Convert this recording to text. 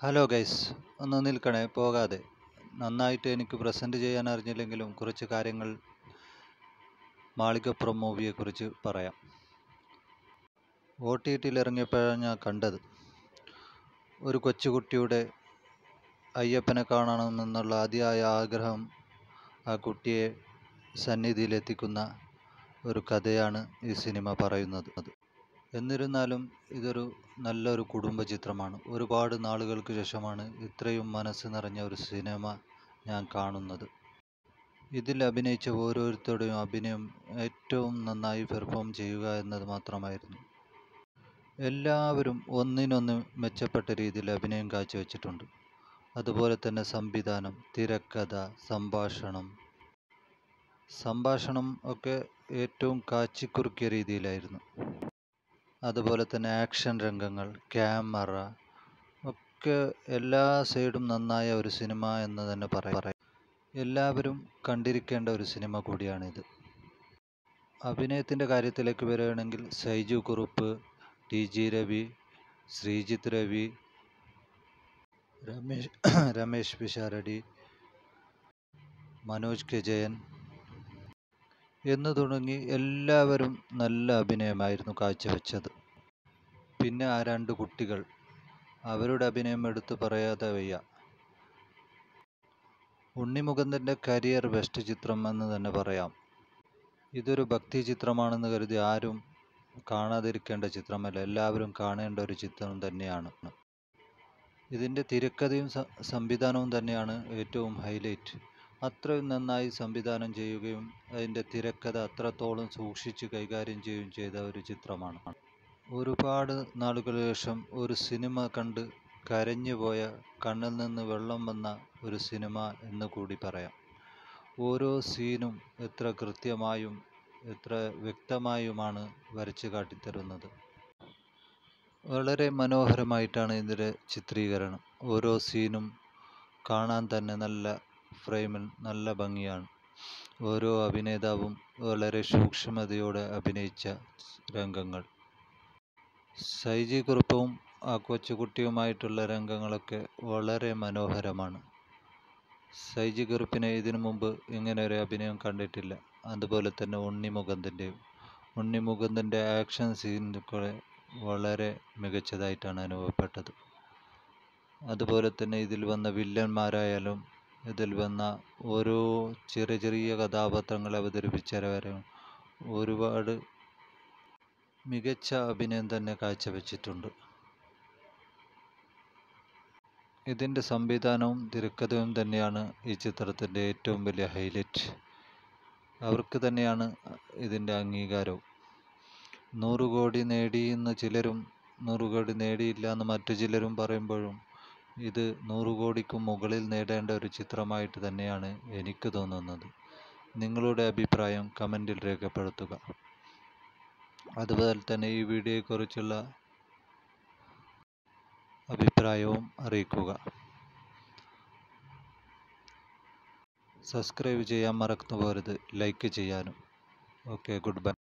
hello guys ഒന്ന് നിൽക്കണേ പോകാതെ നന്നായിട്ട് എനിക്ക് പ്രസൻറ്റ് ചെയ്യാൻ അറിഞ്ഞില്ലെങ്കിലും കുറച്ച് കാര്യങ്ങൾ മാളികപ്പുറം മൂവിയെക്കുറിച്ച് പറയാം ഒ ടി ടിയിൽ ഇറങ്ങിയപ്പോഴാണ് ഞാൻ കണ്ടത് ഒരു കൊച്ചുകുട്ടിയുടെ അയ്യപ്പനെ കാണണമെന്നുള്ള അതിയായ ആഗ്രഹം ആ കുട്ടിയെ സന്നിധിയിലെത്തിക്കുന്ന ഒരു കഥയാണ് ഈ സിനിമ പറയുന്നത് എന്നിരുന്നാലും ഇതൊരു നല്ലൊരു കുടുംബ ചിത്രമാണ് ഒരുപാട് നാളുകൾക്ക് ശേഷമാണ് ഇത്രയും മനസ്സ് നിറഞ്ഞ ഒരു സിനിമ ഞാൻ കാണുന്നത് ഇതിൽ അഭിനയിച്ച ഓരോരുത്തരുടെയും അഭിനയം ഏറ്റവും നന്നായി പെർഫോം ചെയ്യുക എന്നത് മാത്രമായിരുന്നു എല്ലാവരും ഒന്നിനൊന്ന് മെച്ചപ്പെട്ട രീതിയിൽ അഭിനയം കാഴ്ചവെച്ചിട്ടുണ്ട് അതുപോലെ തന്നെ സംവിധാനം തിരക്കഥ സംഭാഷണം സംഭാഷണം ഒക്കെ ഏറ്റവും കാച്ചിക്കുറുക്കിയ രീതിയിലായിരുന്നു അതുപോലെ തന്നെ ആക്ഷൻ രംഗങ്ങൾ ക്യാമറ ഒക്കെ എല്ലാ സൈഡും നന്നായ ഒരു സിനിമ എന്ന് തന്നെ പറയാം എല്ലാവരും കണ്ടിരിക്കേണ്ട ഒരു സിനിമ കൂടിയാണിത് അഭിനയത്തിൻ്റെ കാര്യത്തിലേക്ക് വരികയാണെങ്കിൽ Saiju Kurup T G Ravi Sreejith Ravi Ramesh Ramesh Pisharody Manoj K Jayan എന്ന് തുടങ്ങി എല്ലാവരും നല്ല അഭിനയമായിരുന്നു കാഴ്ചവെച്ചത് പിന്നെ ആ രണ്ട് കുട്ടികൾ അവരുടെ അഭിനയം എടുത്തു പറയാതെ വയ്യ ഉണ്ണിമുകുന്ദൻ്റെ കരിയർ ബെസ്റ്റ് ചിത്രം എന്ന് തന്നെ പറയാം ഇതൊരു ഭക്തി ചിത്രമാണെന്ന് കരുതി ആരും കാണാതിരിക്കേണ്ട ചിത്രമല്ല എല്ലാവരും കാണേണ്ട ഒരു ചിത്രം തന്നെയാണ് ഇതിൻ്റെ തിരക്കഥയും സംവിധാനവും തന്നെയാണ് ഏറ്റവും ഹൈലൈറ്റ് അത്രയും നന്നായി സംവിധാനം ചെയ്യുകയും അതിൻ്റെ തിരക്കഥ അത്രത്തോളം സൂക്ഷിച്ച് കൈകാര്യം ചെയ്യുകയും ചെയ്ത ഒരു ചിത്രമാണ് ഒരുപാട് നാളുകൾക്ക് ശേഷം ഒരു സിനിമ കണ്ട് കരഞ്ഞുപോയ കണ്ണിൽ നിന്ന് വെള്ളം വന്ന ഒരു സിനിമ എന്ന് കൂടി പറയാം ഓരോ സീനും എത്ര കൃത്യമായും എത്ര വ്യക്തമായുമാണ് വരച്ച് കാട്ടിത്തരുന്നത് വളരെ മനോഹരമായിട്ടാണ് ഇതിൻ്റെ ചിത്രീകരണം ഓരോ സീനും കാണാൻ തന്നെ നല്ല ഫ്രെയിമിൽ നല്ല ഭംഗിയാണ് ഓരോ അഭിനേതാവും വളരെ സൂക്ഷ്മതയോടെ അഭിനയിച്ച രംഗങ്ങൾ സൈജി കുറുപ്പവും ആ കൊച്ചുകുട്ടിയുമായിട്ടുള്ള രംഗങ്ങളൊക്കെ വളരെ മനോഹരമാണ് സൈജി കുറുപ്പിനെ ഇതിനു മുമ്പ് ഇങ്ങനെ ഒരു അഭിനയം കണ്ടിട്ടില്ല അതുപോലെ തന്നെ ഉണ്ണി മുകുന്ദൻ്റെയും ഉണ്ണി മുകുന്ദൻ്റെ ആക്ഷൻ സീനുകളെ വളരെ മികച്ചതായിട്ടാണ് അനുഭവപ്പെട്ടത് അതുപോലെ തന്നെ ഇതിൽ വന്ന വില്ലന്മാരായാലും ഇതിൽ വന്ന ഓരോ ചെറിയ ചെറിയ കഥാപാത്രങ്ങളെ അവതരിപ്പിച്ചവരും ഒരുപാട് മികച്ച അഭിനയം തന്നെ കാഴ്ചവെച്ചിട്ടുണ്ട് ഇതിൻ്റെ സംവിധാനവും തിരക്കഥയും തന്നെയാണ് ഈ ചിത്രത്തിൻ്റെ ഏറ്റവും വലിയ ഹൈലൈറ്റ് അവർക്ക് തന്നെയാണ് ഇതിൻ്റെ അംഗീകാരവും നൂറ് കോടി നേടി എന്ന് ചിലരും നൂറ് കോടി നേടിയില്ല എന്ന് മറ്റു ചിലരും പറയുമ്പോഴും ഇത് നൂറ് കോടിക്കും മുകളിൽ നേടേണ്ട ഒരു ചിത്രമായിട്ട് തന്നെയാണ് എനിക്ക് തോന്നുന്നത് നിങ്ങളുടെ അഭിപ്രായം കമൻറ്റിൽ രേഖപ്പെടുത്തുക അതുപോലെ തന്നെ ഈ വീഡിയോയെക്കുറിച്ചുള്ള അഭിപ്രായവും അറിയിക്കുക സബ്സ്ക്രൈബ് ചെയ്യാൻ മറന്നു പോരുത് ലൈക്ക് ചെയ്യാനും ഓക്കെ ഗുഡ് ബൈ